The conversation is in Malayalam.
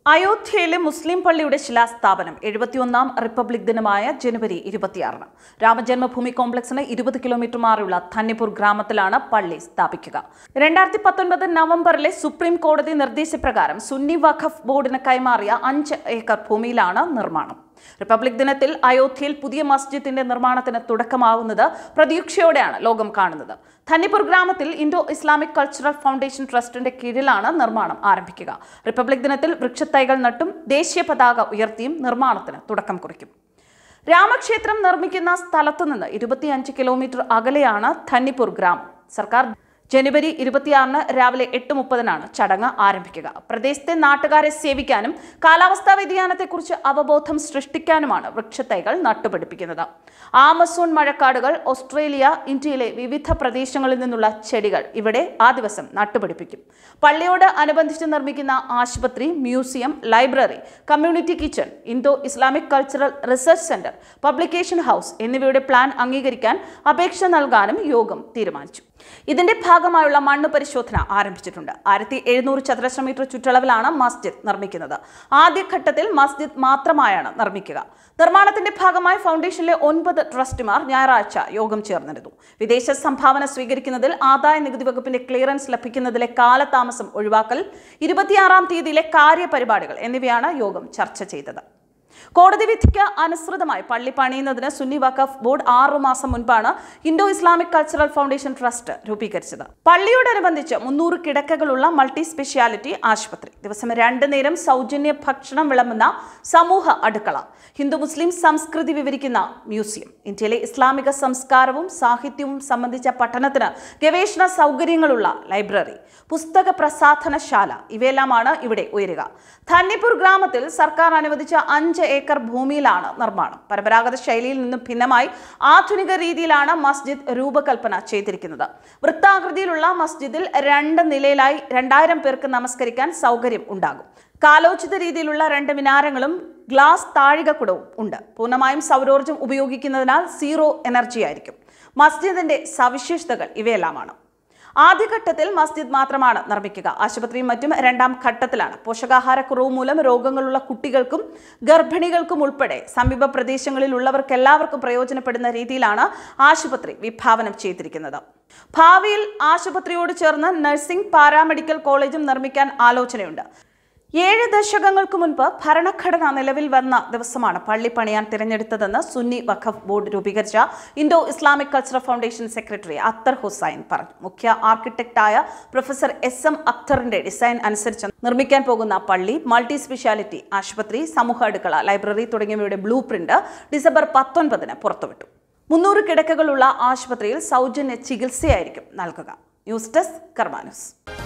അയോധ്യയിലെ മുസ്ലിം പള്ളിയുടെ ശിലാസ്ഥാപനം എഴുപത്തിയൊന്നാം റിപ്പബ്ലിക് ദിനമായ ജനുവരി ഇരുപത്തിയാറിന് രാമജന്മഭൂമി കോംപ്ലക്സിന് ഇരുപത് കിലോമീറ്റർ മാറിയുള്ള ധന്യപൂർ ഗ്രാമത്തിലാണ് പള്ളി സ്ഥാപിക്കുക രണ്ടായിരത്തി പത്തൊൻപത് നവംബറിലെ സുപ്രീം കോടതി നിർദ്ദേശപ്രകാരം സുന്നി വഖഫ് ബോർഡിന് കൈമാറിയ അഞ്ച് ഏക്കർ ഭൂമിയിലാണ് നിർമ്മാണം റിപ്പബ്ലിക് ദിനത്തിൽ അയോധ്യയിൽ പുതിയ മസ്ജിദിന്റെ നിർമ്മാണത്തിന് തുടക്കമാവുന്നത് പ്രതീക്ഷയോടെയാണ് ലോകം കാണുന്നത് ധന്നിപ്പൂർ ഗ്രാമത്തിൽ ഇൻഡോ ഇസ്ലാമിക് കൾച്ചറൽ ഫൗണ്ടേഷൻ ട്രസ്റ്റിന്റെ കീഴിലാണ് നിർമ്മാണം ആരംഭിക്കുക റിപ്പബ്ലിക് ദിനത്തിൽ വൃക്ഷത്തൈകൾ നട്ടും ദേശീയ പതാക ഉയർത്തിയും നിർമ്മാണത്തിന് തുടക്കം കുറിക്കും രാമക്ഷേത്രം നിർമ്മിക്കുന്ന സ്ഥലത്തുനിന്ന് ഇരുപത്തിയഞ്ച് കിലോമീറ്റർ അകലെയാണ് ധന്നിപ്പൂർ ഗ്രാമം സർക്കാർ ജനുവരി ഇരുപത്തിയാറിന് രാവിലെ എട്ട് മുപ്പതിനാണ് ചടങ്ങ് ആരംഭിക്കുക പ്രദേശത്തെ നാട്ടുകാരെ സേവിക്കാനും കാലാവസ്ഥാ വ്യതിയാനത്തെക്കുറിച്ച് അവബോധം സൃഷ്ടിക്കാനുമാണ് വൃക്ഷത്തൈകൾ നട്ടുപിടിപ്പിക്കുന്നത് ആമസോൺ മഴക്കാടുകൾ ഓസ്ട്രേലിയ ഇന്ത്യയിലെ വിവിധ പ്രദേശങ്ങളിൽ നിന്നുള്ള ചെടികൾ ഇവിടെ ആ ദിവസം നട്ടുപിടിപ്പിക്കും പള്ളിയോട് അനുബന്ധിച്ച് നിർമ്മിക്കുന്ന ആശുപത്രി museum library community kitchen Indo Islamic cultural research centre publication house എന്നിവയുടെ പ്ലാൻ അംഗീകരിക്കാൻ അപേക്ഷ നൽകാനും യോഗം തീരുമാനിച്ചു ഇതിന്റെ ഭാഗമായുള്ള മണ്ണ് പരിശോധന ആരംഭിച്ചിട്ടുണ്ട് ആയിരത്തി എഴുന്നൂറ് ചതുരശ്ര മീറ്റർ ചുറ്റളവിലാണ് മസ്ജിദ് നിർമ്മിക്കുന്നത് ആദ്യഘട്ടത്തിൽ മസ്ജിദ് മാത്രമായാണ് നിർമ്മിക്കുക നിർമ്മാണത്തിന്റെ ഭാഗമായി ഫൗണ്ടേഷനിലെ ഒൻപത് ട്രസ്റ്റിമാർ ഞായറാഴ്ച യോഗം ചേർന്നിരുന്നു വിദേശ സംഭാവന സ്വീകരിക്കുന്നതിൽ ആദായ നികുതി വകുപ്പിന്റെ ക്ലിയറൻസ് ലഭിക്കുന്നതിലെ കാലതാമസം ഒഴിവാക്കൽ ഇരുപത്തിയാറാം തീയതിയിലെ കാര്യപരിപാടികൾ എന്നിവയാണ് യോഗം ചർച്ച ചെയ്തത് കോടതി വിധിക്ക് അനുസൃതമായി പള്ളി പണിയുന്നതിന് സുന്നി വഖഫ് ബോർഡ് ആറു മാസം മുൻപാണ് Indo Islamic cultural foundation trust രൂപീകരിച്ചത് പള്ളിയോടനുബന്ധിച്ച് മുന്നൂറ് കിടക്കകളുള്ള മൾട്ടി സ്പെഷ്യാലിറ്റി ആശുപത്രി ദിവസം രണ്ട് നേരം സൗജന്യ ഭക്ഷണം വിളമ്പുന്ന സമൂഹ അടുക്കള ഹിന്ദു മുസ്ലിം സംസ്കൃതി വിവരിക്കുന്ന മ്യൂസിയം ഇന്ത്യയിലെ ഇസ്ലാമിക സംസ്കാരവും സാഹിത്യവും സംബന്ധിച്ച പഠനത്തിന് ഗവേഷണ സൗകര്യങ്ങളുള്ള ലൈബ്രറി പുസ്തക പ്രസാധനശാല ഇവയെല്ലാമാണ് ഇവിടെ ഉയരുക ധന്നിപ്പൂർ ഗ്രാമത്തിൽ സർക്കാർ അനുവദിച്ച അഞ്ച് ഏക്കർ ഭൂമിയിലാണ് നിർമ്മാണം പരമ്പരാഗത ശൈലിയിൽ നിന്നും ഭിന്നമായി ആധുനിക രീതിയിലാണ് മസ്ജിദ് രൂപകൽപ്പന ചെയ്തിരിക്കുന്നത് വൃത്താകൃതിയിലുള്ള മസ്ജിദിൽ രണ്ട് നിലയിലായി രണ്ടായിരം പേർക്ക് നമസ്കരിക്കാൻ സൗകര്യം ഉണ്ടാകും കാലോചിത രീതിയിലുള്ള രണ്ട് മിനാരങ്ങളും ഗ്ലാസ് താഴികക്കുടവും ഉണ്ട് പൂർണ്ണമായും സൗരോർജ്ജം ഉപയോഗിക്കുന്നതിനാൽ സീറോ എനർജി ആയിരിക്കും മസ്ജിദിന്റെ സവിശേഷതകൾ ഇവയെല്ലാമാണ് ആദ്യഘട്ടത്തിൽ മസ്ജിദ് മാത്രമാണ് നിർമ്മിക്കുക ആശുപത്രിയും മറ്റും രണ്ടാം ഘട്ടത്തിലാണ് പോഷകാഹാരക്കുറവ് മൂലം രോഗങ്ങളുള്ള കുട്ടികൾക്കും ഗർഭിണികൾക്കും ഉൾപ്പെടെ സമീപ പ്രദേശങ്ങളിലുള്ളവർക്ക് എല്ലാവർക്കും പ്രയോജനപ്പെടുന്ന രീതിയിലാണ് ആശുപത്രി വിഭാവനം ചെയ്തിരിക്കുന്നത് ഭാവിയിൽ ആശുപത്രിയോട് ചേർന്ന് നഴ്സിംഗ് പാരാമെഡിക്കൽ കോളേജും നിർമ്മിക്കാൻ ആലോചനയുണ്ട് ഏഴ് ദശകങ്ങൾക്ക് മുൻപ് ഭരണഘടന നിലവിൽ വന്ന ദിവസമാണ് പള്ളി പണിയാൻ തിരഞ്ഞെടുത്തതെന്ന് സുന്നി വഖഫ് ബോർഡ് രൂപീകരിച്ച Indo Islamic cultural foundation secretary Akhtar Hussain പറഞ്ഞു മുഖ്യ ആർക്കിടെക്റ്റായ പ്രൊഫസർ എസ് എം അക്തറിന്റെ ഡിസൈൻ അനുസരിച്ച് നിർമ്മിക്കാൻ പോകുന്ന പള്ളി മൾട്ടി സ്പെഷ്യാലിറ്റി ആശുപത്രി സമൂഹ അടുക്കള ലൈബ്രറി തുടങ്ങിയവയുടെ ബ്ലൂ പ്രിന്റ് ഡിസംബർ പത്തൊൻപതിന് പുറത്തുവിട്ടു മുന്നൂറ് കിടക്കകളുള്ള ആശുപത്രിയിൽ സൗജന്യ ചികിത്സയായിരിക്കും നൽകുക ന്യൂസ് ഡെസ്ക് കർമാനുസ്